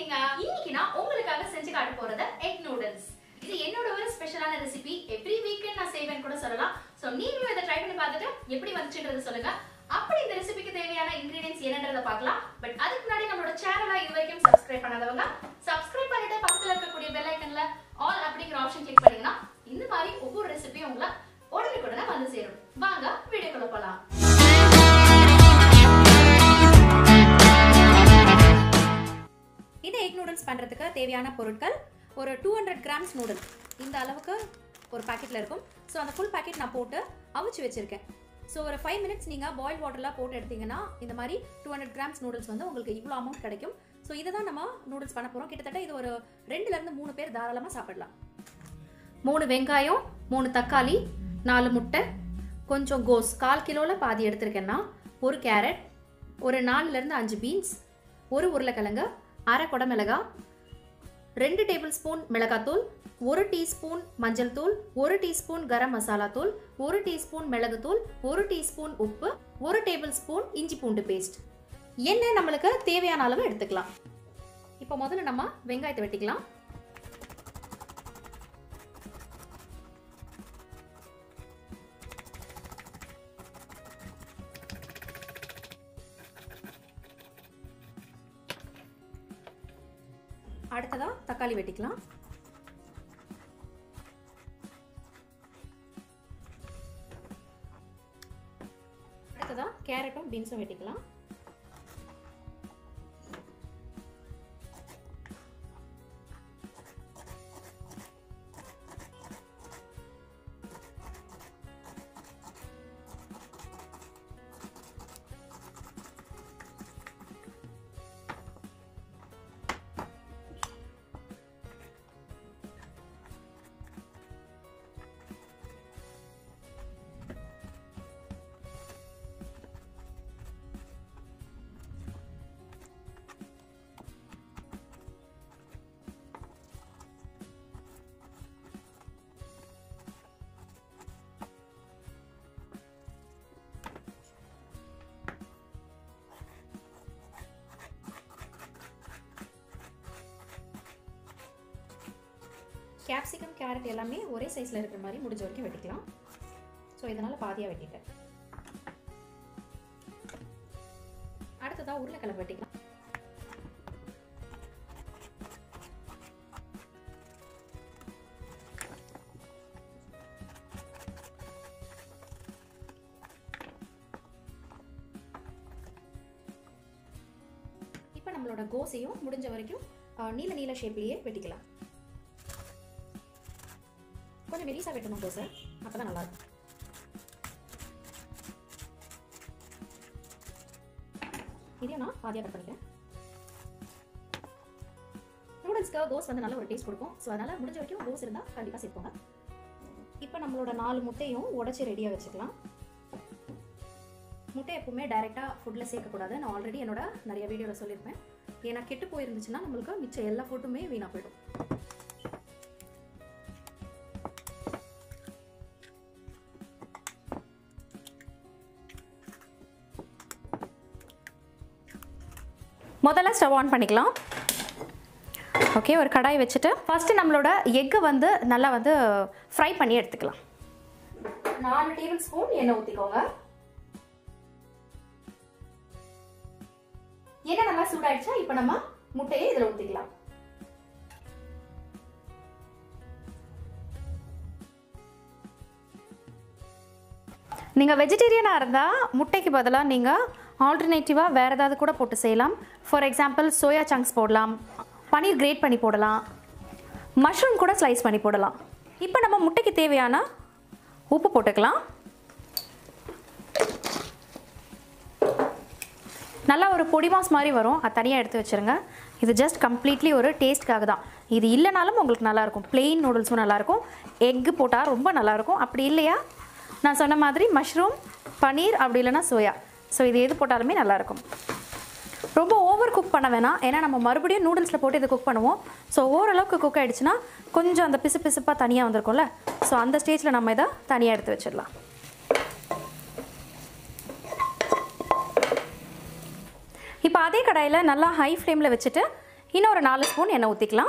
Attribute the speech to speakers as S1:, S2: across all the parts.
S1: இருக்கீங்க இன்னைக்கு நான் உங்களுக்காக செஞ்சு காட்ட போறது எக் நூடுல்ஸ் இது என்னோட ஒரு ஸ்பெஷலான ரெசிபி எவ்ரி வீக்கெண்ட் நான் செய்வேன் கூட சொல்லலாம் சோ நீங்களும் இதை ட்ரை பண்ணி பார்த்துட்டு எப்படி வந்துச்சுன்றது சொல்லுங்க அப்படி இந்த ரெசிபிக்கு தேவையான இன்கிரீடியன்ஸ் என்னன்றதை பார்க்கலாம் பட் அதுக்கு முன்னாடி நம்மளோட சேனலை இது வரைக்கும் சப்ஸ்கிரைப் பண்ணாதவங்க சப்ஸ்கிரைப் பண்ணிட்டு பக்கத்துல இருக்கக்கூடிய பெல் ஐக்கன்ல ஆல் அப்படிங்கிற ஆப்ஷன் கிளிக் பண்ணீங்கன்னா இந்த மாதிரி ஒவ்வொரு ரெசிபியும் உங்களை உடனுக்குடனே வந்து சேரும் வாங்க வீடியோக்குள்ள போலாம்
S2: இந்த எக் நூடுல்ஸ் பண்ணுறதுக்கு தேவையான பொருட்கள் ஒரு டூ ஹண்ட்ரட் கிராம்ஸ் நூடுல்ஸ் இந்த அளவுக்கு ஒரு பாக்கெட்டில் இருக்கும் ஸோ அந்த ஃபுல் பாக்கெட் நான் போட்டு அவிச்சு வச்சுருக்கேன் ஸோ ஒரு ஃபைவ் மினிட்ஸ் நீங்கள் பாயில் வாட்டரில் போட்டு எடுத்தீங்கன்னா இந்த மாதிரி டூ ஹண்ட்ரட் கிராம்ஸ் நூடுல்ஸ் வந்து உங்களுக்கு இவ்வளோ அமௌண்ட் கிடைக்கும் ஸோ இதை தான் நம்ம நூடுல்ஸ் பண்ண போகிறோம் கிட்டத்தட்ட இது ஒரு ரெண்டுலேருந்து மூணு பேர் தாராளமாக சாப்பிடலாம் மூணு வெங்காயம் மூணு தக்காளி நாலு முட்டை கொஞ்சம் கோஸ் கால் கிலோவில் பாதி எடுத்திருக்கேன்னா ஒரு கேரட் ஒரு நாலுலேருந்து அஞ்சு பீன்ஸ் ஒரு உருளைக்கிழங்கு அரை குடமிளகா ரெண்டு டேபிள் ஸ்பூன் மிளகாத்தூள் ஒரு டீஸ்பூன் மஞ்சள் தூள் ஒரு டீஸ்பூன் கரம் மசாலா தூள் ஒரு டீஸ்பூன் மிளகுத்தூள் ஒரு டீஸ்பூன் உப்பு ஒரு டேபிள் ஸ்பூன் இஞ்சி பூண்டு பேஸ்ட் எண்ணெய் நம்மளுக்கு தேவையான அளவு எடுத்துக்கலாம் இப்போ முதல்ல நம்ம வெங்காயத்தை வெட்டிக்கலாம் அடுத்ததா தக்காளி வெட்டிக்கலாம் அடுத்ததா கேரட்டும் பீன்ஸும் வெட்டிக்கலாம் கேப்சிகம் கேரட் எல்லாமே ஒரே சைஸில் இருக்கிற மாதிரி முடிஞ்ச வரைக்கும் வெட்டிக்கலாம் ஸோ இதனால் பாதியாக வெட்டிட்டேன் அடுத்ததாக உருளைக்கிழங்கு வெட்டிக்கலாம் இப்போ நம்மளோட கோஸையும் முடிஞ்ச வரைக்கும் அஹ், நீல நீல ஷேப்லேயே வெட்டிக்கலாம் கொஞ்சம் மெலிசா வெட்டணும் தோசை அப்போ தான் நல்லாயிருக்கும் இதையும் நான் பாதியாக கட் பண்ணிக்கிறேன் நூடுல்ஸ்க்கு கோஸ் வந்து நல்ல ஒரு டேஸ்ட் கொடுக்கும் ஸோ அதனால் முடிஞ்ச வரைக்கும் கோஸ் இருந்தால் கண்டிப்பாக சேர்ப்போங்க இப்போ நம்மளோட நாலு முட்டையும் உடச்சி ரெடியாக வச்சுக்கலாம் முட்டை எப்பவுமே டைரெக்டாக ஃபுட்டில் சேர்க்கக்கூடாது நான் ஆல்ரெடி என்னோட நிறைய வீடியோவில் சொல்லியிருப்பேன் ஏன்னா கெட்டு போயிருந்துச்சுன்னா நம்மளுக்கு மிச்சம் எல்லா ஃபுட்டுமே வீணாக போயிடும் முதல்ல ஸ்டவ் ஆன் பண்ணிக்கலாம் ஓகே ஒரு கடாய் வச்சுட்டு ஃபஸ்ட்டு நம்மளோட எக்கை வந்து நல்லா வந்து ஃப்ரை பண்ணி எடுத்துக்கலாம் நாலு டேபிள் ஸ்பூன் எண்ணெய் ஊற்றிக்கோங்க எண்ணெய் நல்லா சூடாயிடுச்சா இப்போ நம்ம முட்டையை இதில் ஊற்றிக்கலாம் நீங்கள் வெஜிடேரியனாக இருந்தால் முட்டைக்கு பதிலாக நீங்கள் ஆல்டர்னேட்டிவாக வேறு ஏதாவது கூட போட்டு செய்யலாம் ஃபார் எக்ஸாம்பிள் சோயா சங்க்ஸ் போடலாம் பன்னீர் கிரேட் பண்ணி போடலாம் மஷ்ரூம் கூட ஸ்லைஸ் பண்ணி போடலாம் இப்போ நம்ம முட்டைக்கு தேவையான உப்பு போட்டுக்கலாம் நல்லா ஒரு பொடி மாஸ் மாதிரி வரும் அது தனியாக எடுத்து வச்சுருங்க இது ஜஸ்ட் கம்ப்ளீட்லி ஒரு டேஸ்ட்காக தான் இது இல்லைனாலும் உங்களுக்கு நல்லாயிருக்கும் பிளெயின் நூடுல்ஸும் நல்லாயிருக்கும் எக்கு போட்டால் ரொம்ப நல்லாயிருக்கும் அப்படி இல்லையா நான் சொன்ன மாதிரி மஷ்ரூம் பன்னீர் அப்படி இல்லைன்னா சோயா ஸோ இது எது போட்டாலுமே நல்லாயிருக்கும் ரொம்ப ஓவர் குக் பண்ண வேணாம் ஏன்னா நம்ம மறுபடியும் நூடுல்ஸில் போட்டு இதை குக் பண்ணுவோம் ஸோ ஓரளவுக்கு குக் ஆகிடுச்சுன்னா கொஞ்சம் அந்த பிசு பிசுப்பாக தனியாக வந்திருக்கும்ல ஸோ அந்த ஸ்டேஜில் நம்ம இதை தனியாக எடுத்து வச்சிடலாம் இப்போ அதே கடாயில் நல்லா ஹை ஃப்ளேமில் வச்சுட்டு இன்னும் ஒரு நாலு ஸ்பூன் எண்ணெய் ஊற்றிக்கலாம்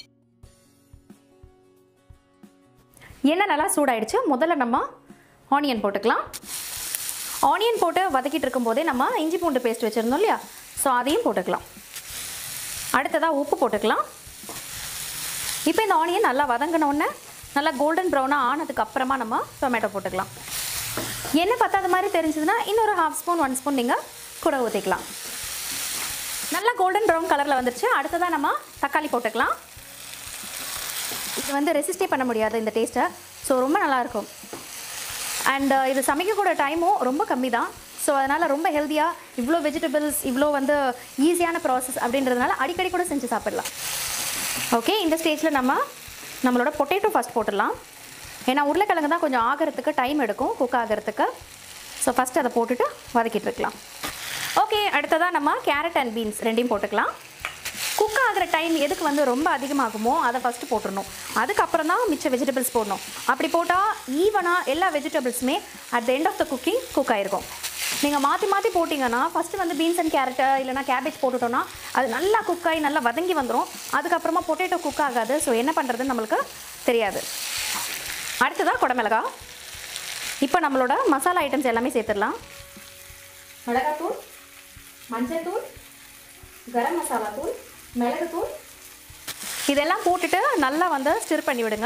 S2: எண்ணெய் நல்லா சூடாயிடுச்சு முதல்ல நம்ம ஆனியன் போட்டுக்கலாம் ஆனியன் போட்டு வதக்கிட்டு இருக்கும்போதே நம்ம இஞ்சி பூண்டு பேஸ்ட் வச்சுருந்தோம் இல்லையா ஸோ அதையும் போட்டுக்கலாம் அடுத்ததாக உப்பு போட்டுக்கலாம் இப்போ இந்த ஆனியன் நல்லா வதங்கினோடனே நல்லா கோல்டன் ப்ரௌனாக ஆனதுக்கு அப்புறமா நம்ம டொமேட்டோ போட்டுக்கலாம் எண்ணெய் பத்தாத மாதிரி தெரிஞ்சதுன்னா இன்னொரு ஹாஃப் ஸ்பூன் ஒன் ஸ்பூன் நீங்கள் கூட ஊற்றிக்கலாம் நல்லா கோல்டன் ப்ரௌன் கலரில் வந்துருச்சு அடுத்ததாக நம்ம தக்காளி போட்டுக்கலாம் இது வந்து ரெசிஸ்டே பண்ண முடியாது இந்த டேஸ்ட்டை ஸோ ரொம்ப நல்லாயிருக்கும் அண்ட் இது சமைக்கக்கூட டைமும் ரொம்ப கம்மி தான் ஸோ அதனால் ரொம்ப ஹெல்த்தியாக இவ்வளோ வெஜிடபிள்ஸ் இவ்வளோ வந்து ஈஸியான ப்ராசஸ் அப்படின்றதுனால அடிக்கடி கூட செஞ்சு சாப்பிடலாம் ஓகே இந்த ஸ்டேஜில் நம்ம நம்மளோட பொட்டேட்டோ ஃபஸ்ட் போட்டுடலாம் ஏன்னா உருளைக்கிழங்கு தான் கொஞ்சம் ஆகிறதுக்கு டைம் எடுக்கும் குக் ஆகிறதுக்கு ஸோ ஃபஸ்ட் அதை போட்டுட்டு வதக்கிட்டு இருக்கலாம் ஓகே அடுத்ததாக நம்ம கேரட் அண்ட் பீன்ஸ் ரெண்டையும் போட்டுக்கலாம் குக் ஆகிற டைம் எதுக்கு வந்து ரொம்ப அதிகமாகுமோ அதை ஃபஸ்ட்டு போட்டுடணும் அதுக்கப்புறம் தான் மிச்ச வெஜிடபிள்ஸ் போடணும் அப்படி போட்டால் ஈவனாக எல்லா வெஜிடபிள்ஸுமே at the end of the cooking cook ஆகிருக்கும் நீங்கள் மாற்றி மாற்றி போட்டிங்கன்னா ஃபஸ்ட்டு வந்து பீன்ஸ் அண்ட் கேரட்டு இல்லைனா கேபேஜ் போட்டுட்டோன்னா அது நல்லா குக் ஆகி நல்லா வதங்கி வந்துடும் அதுக்கப்புறமா பொட்டேட்டோ குக் ஆகாது ஸோ என்ன பண்ணுறதுன்னு நம்மளுக்கு தெரியாது அடுத்ததாக குடமிளகா இப்போ நம்மளோட மசாலா ஐட்டம்ஸ் எல்லாமே சேர்த்துடலாம் மிளகாத்தூள் மஞ்சள் தூள் கரம் மசாலா தூள் மிளகுத்தூள் இதெல்லாம் போட்டுட்டு நல்லா வந்து ஸ்டிர் பண்ணி விடுங்க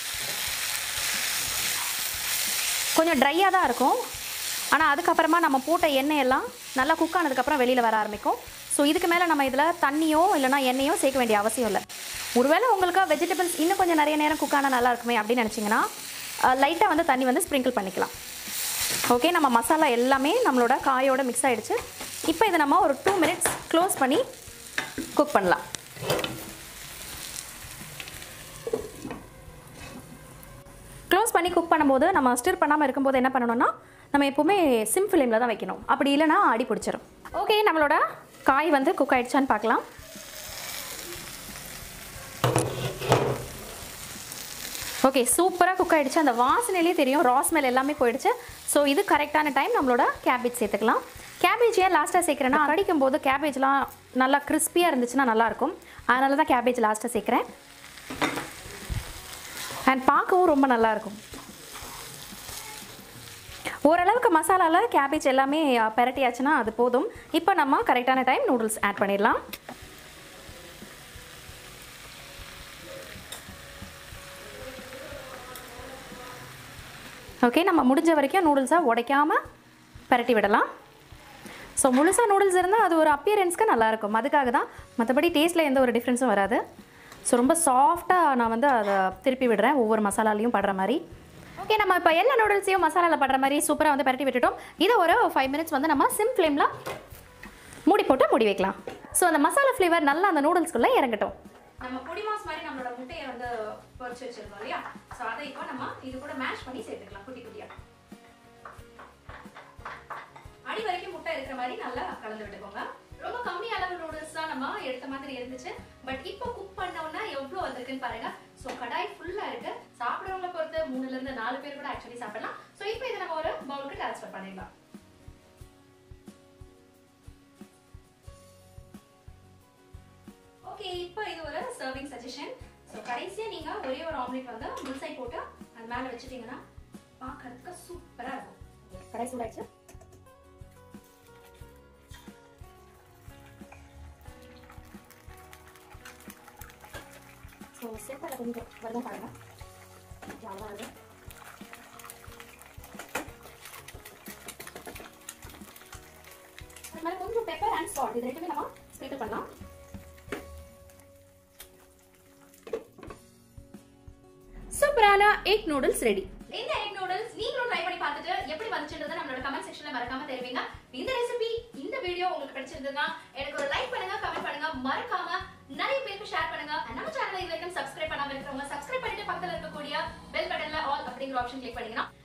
S2: கொஞ்சம் ட்ரையாக தான் இருக்கும் ஆனால் அதுக்கப்புறமா நம்ம போட்ட எண்ணெய் எல்லாம் நல்லா குக் ஆனதுக்கப்புறம் வெளியில் வர ஆரம்பிக்கும் ஸோ இதுக்கு மேலே நம்ம இதில் தண்ணியோ இல்லைனா எண்ணெயோ சேர்க்க வேண்டிய அவசியம் இல்லை ஒருவேளை உங்களுக்கு வெஜிடபிள்ஸ் இன்னும் கொஞ்சம் நிறைய நேரம் குக் ஆனால் நல்லா இருக்குமே அப்படின்னு நினச்சிங்கன்னா லைட்டாக வந்து தண்ணி வந்து ஸ்ப்ரிங்கிள் பண்ணிக்கலாம் ஓகே நம்ம மசாலா எல்லாமே நம்மளோட காயோட மிக்ஸ் ஆகிடுச்சு இப்போ இதை நம்ம ஒரு டூ மினிட்ஸ் க்ளோஸ் பண்ணி குக் பண்ணலாம் க்ளோஸ் பண்ணி குக் பண்ணும்போது நம்ம ஸ்டிர் பண்ணாமல் இருக்கும்போது என்ன பண்ணணும்னா நம்ம எப்போவுமே சிம் ஃப்ளேமில் தான் வைக்கணும் அப்படி இல்லைன்னா அடி பிடிச்சிரும் ஓகே நம்மளோட காய் வந்து குக் ஆயிடுச்சான்னு பார்க்கலாம் ஓகே சூப்பராக குக் ஆகிடுச்சு அந்த வாசனையிலே தெரியும் ரா ஸ்மெல் எல்லாமே போயிடுச்சு ஸோ இது கரெக்டான டைம் நம்மளோட கேபேஜ் சேர்த்துக்கலாம் கேபேஜ் ஏன் லாஸ்ட்டாக சேர்க்குறேன்னா கடிக்கும் போது கேபேஜ்லாம் நல்லா கிறிஸ்பியாக இருந்துச்சுன்னா நல்லாயிருக்கும் அதனால தான் கேபேஜ் லாஸ்ட்டாக சேர்க்குறேன் அண்ட் பார்க்கவும் ரொம்ப நல்லாயிருக்கும் ஓரளவுக்கு மசாலாவில் கேபேஜ் எல்லாமே பெரட்டியாச்சுன்னா அது போதும் இப்போ நம்ம கரெக்டான டைம் நூடுல்ஸ் ஆட் பண்ணிடலாம் ஓகே நம்ம முடிஞ்ச வரைக்கும் நூடுல்ஸை உடைக்காமல் பரட்டி விடலாம் ஸோ முழுசாக நூடுல்ஸ் இருந்தால் அது ஒரு அப்பியரன்ஸ்க்கு நல்லாயிருக்கும் அதுக்காக தான் மற்றபடி டேஸ்ட்டில் எந்த ஒரு டிஃப்ரென்ஸும் வராது ஸோ ரொம்ப சாஃப்டாக நான் வந்து அதை திருப்பி விடுறேன் ஒவ்வொரு மசாலாலையும் படுற மாதிரி ஓகே நம்ம இப்போ எல்லா நூடுல்ஸையும் மசாலாவில் படுற மாதிரி சூப்பராக வந்து பரட்டி விட்டுட்டோம் இதை ஒரு ஃபைவ் மினிட்ஸ் வந்து நம்ம சிம் ஃப்ளேமில் மூடி போட்டு மூடி வைக்கலாம் ஸோ அந்த மசாலா ஃப்ளேவர் நல்லா அந்த நூடுல்ஸ்குள்ளே இறங்கட்டும்
S1: நம்ம பொடி மாஸ் மாதிரி நம்மளோட முட்டையை வந்து பொரிச்சு வச்சிருக்கோம் இல்லையா சோ அதை இப்போ நம்ம இது கூட மேஷ் பண்ணி சேர்த்துக்கலாம் குட்டி குட்டியா அடி வரைக்கும் முட்டை இருக்கிற மாதிரி நல்லா கலந்து விட்டுக்கோங்க ரொம்ப கம்மி அளவு நூடுல்ஸ் தான் நம்ம எடுத்த மாதிரி இருந்துச்சு பட் இப்போ குக் பண்ணோம்னா எவ்வளவு வந்திருக்குன்னு பாருங்க சோ கடாய் ஃபுல்லா இருக்கு சாப்பிடுறவங்களை பொறுத்து மூணுல இருந்து நாலு பேர் கூட ஆக்சுவலி சாப்பிடலாம் சோ இப்போ இதை நம்ம ஒரு பவுலுக்கு ட்ரான்ஸ்ஃபர் பண்ணிடலாம் ஓகே இப்போ இது ஒரு சர்விங் சஜஷன் ஸோ கடைசியாக நீங்கள் ஒரே ஒரு ஆம்லெட் வந்து புல்சை போட்டு அது மேலே வச்சுட்டீங்கன்னா பார்க்கறதுக்கு சூப்பராக இருக்கும்
S2: கடை சூடாச்சு ஸோ சேப்பரில் கொஞ்சம் வருதம் பாருங்க அவ்வளோதான் வருது அது மேலே கொஞ்சம் பெப்பர் அண்ட் சால்ட் இது ரெண்டுமே நம்ம ஸ்ப்ரிங்கிள் பண்ணலாம்
S1: சூப்பரான எக் நூடுல்ஸ் ரெடி இந்த எக் நூடுல்ஸ் நீங்களும் ட்ரை பண்ணி பார்த்துட்டு எப்படி வந்துச்சுன்றதை நம்மளோட கமெண்ட் செக்ஷன்ல மறக்காம தெரிவிங்க இந்த ரெசிபி இந்த வீடியோ உங்களுக்கு பிடிச்சிருந்ததுன்னா எனக்கு ஒரு லைக் பண்ணுங்க கமெண்ட் பண்ணுங்க மறக்காம நிறைய பேருக்கு ஷேர் பண்ணுங்க And நம்ம சேனலை இது வரைக்கும் சப்ஸ்கிரைப் பண்ணாம இருக்கிறவங்க சப்ஸ்கிரைப் பண்ணிட்டு பக்கத்துல இருக்கக்கூடிய பெல் பட்டன்ல ஆல் அப்படிங்கிற ஆப்ஷன் கிளிக் பண்ணீங்கன்னா